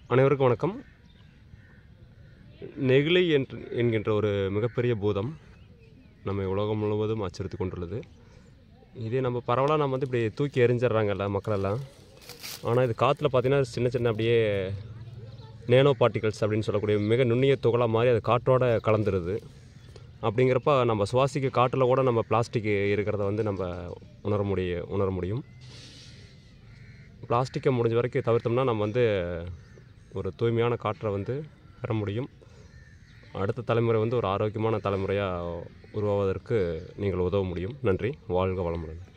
அனைவருக்கும் வணக்கம் நெகிழி என்று என்கின்ற ஒரு மிகப்பெரிய பூதம் நம்ம உலகம் முழுவதும் அச்சுறுத்தி கொண்டுள்ளது இதே நம்ம பரவலாக நம்ம வந்து இப்படி தூக்கி எறிஞ்சிடுறாங்கல்ல மக்களெல்லாம் ஆனால் இது காற்றுல பார்த்தீங்கன்னா சின்ன சின்ன அப்படியே நேனோ பார்ட்டிகல்ஸ் அப்படின்னு சொல்லக்கூடிய மிக நுண்ணிய துகளாக மாதிரி அது காற்றோட கலந்துருது அப்படிங்கிறப்ப நம்ம சுவாசிக்க காற்றில் கூட நம்ம பிளாஸ்டிக் இருக்கிறத வந்து நம்ம உணர முடிய உணர முடியும் பிளாஸ்டிக்கை முடிஞ்ச வரைக்கும் தவிர்த்தோம்னா நம்ம வந்து ஒரு தூய்மையான காற்றை வந்து பெற முடியும் அடுத்த தலைமுறை வந்து ஒரு ஆரோக்கியமான தலைமுறையாக உருவாவதற்கு நீங்கள் உதவ முடியும் நன்றி வாழ்க வளமுடன்